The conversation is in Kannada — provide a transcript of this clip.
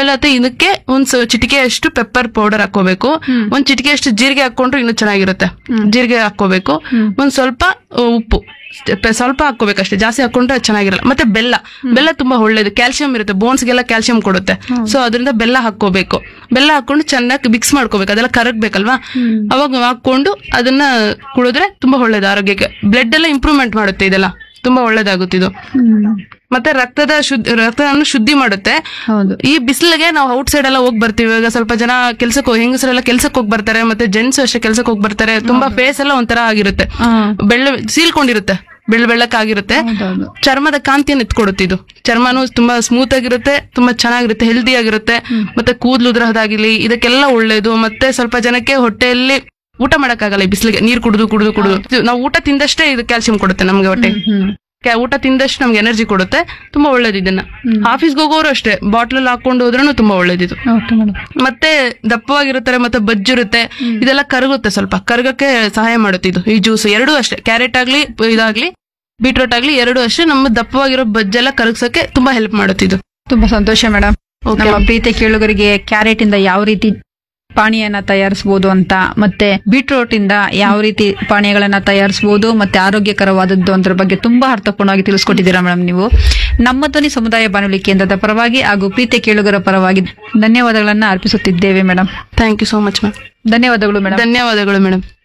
ಆಮೇಲೆ ಮತ್ತೆ ಇದಕ್ಕೆ ಒಂದ್ ಸ- ಚಿಟಿಕೆಯಷ್ಟು ಪೆಪ್ಪರ್ ಪೌಡರ್ ಹಾಕೋಬೇಕು ಒಂದ್ ಚಿಟಿಕೆಯಷ್ಟು ಜೀರಿಗೆ ಹಾಕೊಂಡ್ರೆ ಇನ್ನೂ ಚೆನ್ನಾಗಿರುತ್ತೆ ಜೀರಿಗೆ ಹಾಕೋಬೇಕು ಒಂದ್ ಸ್ವಲ್ಪ ಆ, ಉಪ್ಪು ಸ್ಟೆ- ಸ್ವಲ್ಪ ಹಾಕೋಬೇಕಷ್ಟೇ ಜಾಸ್ತಿ ಹಾಕೊಂಡ್ರೆ ಅದ್ ಚೆನ್ನಾಗಿರಲ್ಲ ಮತ್ತೆ ಬೆಲ್ಲ ಬೆಲ್ಲ ತುಂಬಾ ಒಳ್ಳೇದು ಕ್ಯಾಲ್ಸಿಯಂ ಇರುತ್ತೆ ಬೋನ್ಸ್ಗೆಲ್ಲ ಕ್ಯಾಲ್ಸಿಯಂ ಕೊಡುತ್ತೆ ಸೊ ಅದರಿಂದ ಬೆಲ್ಲ ಹಾಕೋಬೇಕು ಬೆಲ್ಲ ಹಾಕೊಂಡು ಚೆನ್ನಾಗಿ ಮಿಕ್ಸ್ ಮಾಡ್ಕೋಬೇಕು ಅದೆಲ್ಲ ಕರಗ್ಬೇಕಲ್ವಾ ಅವಾಗ ಹಾಕೊಂಡು ಅದನ್ನ ಕುಡಿದ್ರೆ ತುಂಬಾ ಒಳ್ಳೇದು ಆರೋಗ್ಯಕ್ಕೆ ಬ್ಲಡ್ ಎಲ್ಲ ಇಂಪ್ರೂವ್ಮೆಂಟ್ ಮಾಡುತ್ತೆ ಇದೆಲ್ಲ ತುಂಬಾ ಒಳ್ಳೇದಾಗುತ್ತೆ ಇದು ಮತ್ತೆ ರಕ್ತದ ಶುದ್ಧ ರಕ್ತವನ್ನು ಶುದ್ಧಿ ಮಾಡುತ್ತೆ ಹೌದು ಈ ಬಿಸಿಲಿಗೆ ನಾವು ಔಟ್ ಸೈಡ್ ಎಲ್ಲ ಹೋಗಿ ಬರ್ತೀವಿ ಇವಾಗ ಸ್ವಲ್ಪ ಜನ ಕೆಲ್ಸಕ್ಕೆ ಹೋಗಿ ಹೆಂಗಸರೆಲ್ಲ ಕೆಲ್ಸಕ್ಕೆ ಹೋಗಿ ಬರ್ತಾರೆ ಮತ್ತೆ ಜೆಂಟ್ಸ್ ಅಷ್ಟೇ ಕೆಲ್ಸಕ್ಕೆ ಹೋಗಿ ಬರ್ತಾರೆ ತುಂಬಾ ಫೇಸ್ ಎಲ್ಲ ಒಂಥರ ಆಗಿರುತ್ತೆ ಹಾ. ಬೆಳ್ಳ ಸೀಲ್ಕೊಂಡಿರುತ್ತೆ ಬೆಳ್ಳ ಬೆಳ್ಳಕ್ಕಾಗಿರುತ್ತೆ ಹೌದೌದು ಚರ್ಮದ ಕಾಂತಿಯನ್ನು ಎತ್ಕೊಡುತ್ತೆ ಇದು ಚರ್ಮನು ತುಂಬಾ ಸ್ಮೂತ್ ಆಗಿರುತ್ತೆ ತುಂಬಾ ಚೆನ್ನಾಗಿರುತ್ತೆ ಹೆಲ್ದಿ ಆಗಿರುತ್ತೆ ಮತ್ತೆ ಕೂದಲು ಉದ್ರಹದಾಗಿರ್ಲಿ ಇದಕ್ಕೆಲ್ಲ ಒಳ್ಳೇದು ಮತ್ತೆ ಸ್ವಲ್ಪ ಜನಕ್ಕೆ ಹೊಟ್ಟೆಯಲ್ಲಿ ಊಟ ಮಾಡಕ್ಕಾಗಲ್ಲ ಈ ಬಿಸಿಲಿಗೆ ನೀರ್ ಕುಡಿದು ಕುಡಿದು ಕುಡಿದು ಇದು ನಾವು ಊಟ ತಿಂದಷ್ಟೇ ಇದು ಕ್ಯಾಲ್ಸಿಯಂ ಕೊಡುತ್ತೆ ನಮ್ಗೆ ಹೊಟ್ಟೆ ಹ್ಮ್ ಕ್ಯಾ- ಊಟ ತಿಂದಷ್ಟು ನಮ್ಗೆ ಎನರ್ಜಿ ಕೊಡುತ್ತೆ ತುಂಬಾ ಒಳ್ಳೇದು ಇದನ್ನ ಆಫೀಸ್ಗೆ ಹೋಗೋರು ಅಷ್ಟೇ ಬಾಟ್ಲಲ್ಲಿ ಹಾಕೊಂಡು ಹೋದ್ರೂ ತುಂಬಾ ಒಳ್ಳೇದಿದು ಓಕೆ ಮೇಡಮ್ ಮತ್ತೆ ದಪ್ಪವಾಗಿರುತ್ತಾರೆ ಮತ್ತೆ ಬಜ್ಜಿರುತ್ತೆ ಇದೆಲ್ಲ ಕರಗುತ್ತೆ ಸ್ವಲ್ಪ ಕರಗಕ್ಕೆ ಸಹಾಯ ಮಾಡುತ್ತೆ ಇದು ಈ ಜ್ಯೂಸ್ ಎರಡೂ ಅಷ್ಟೇ ಕ್ಯಾರೆಟ್ ಆಗ್ಲಿ ಇದಾಗ್ಲಿ ಬೀಟ್ರೋಟ್ ಆಗ್ಲಿ ಎರಡೂ ಅಷ್ಟೇ ನಮ್ಮ ದಪ್ಪವಾಗಿರೋ ಬಜ್ಜೆಲ್ಲ ಕರಗ್ಸಕ್ಕೆ ತುಂಬಾ ಹೆಲ್ಪ್ ಮಾಡುತ್ತೆ ಇದು ತುಂಬಾ ಸಂತೋಷ ಮೇಡಮ್ Okay. ನಮ್ಮ ಪ್ರೀತಿ ಕೇಳುಗರಿಗೆ ಕ್ಯಾರೆಟ್ ಇಂದ ಯಾವ ರೀತಿ ಪಾನೀಯನ ತಯಾರಿಸಬಹುದು ಅಂತ ಮತ್ತೆ ಬೀಟ್ರೋಟ್ ಇಂದ ಯಾವ ರೀತಿ ಪಾನೀಯಗಳನ್ನ ತಯಾರಿಸಬಹುದು ಮತ್ತೆ ಆರೋಗ್ಯಕರವಾದದ್ದು ಅದ್ರ ಬಗ್ಗೆ ತುಂಬಾ ಅರ್ಥಪೂರ್ಣವಾಗಿ ತಿಳಿಸ್ಕೊಟ್ಟಿದ್ದೀರಾ ಮೇಡಮ್ ನೀವು ನಮ್ಮ ಧ್ವನಿ ಸಮುದಾಯ ಬಾನುಲಿ ಕೇಂದ್ರದ ಪರವಾಗಿ ಹಾಗೂ ಪ್ರೀತಿ ಕೇಳುಗರ ಪರವಾಗಿ ಧನ್ಯವಾದಗಳನ್ನ ಅರ್ಪಿಸುತ್ತಿದ್ದೇವೆ madam thank you so much ma'am ಧನ್ಯವಾದಗಳು ಮೇಡಮ್ ಧನ್ಯವಾದಗಳು ಮೇಡಮ್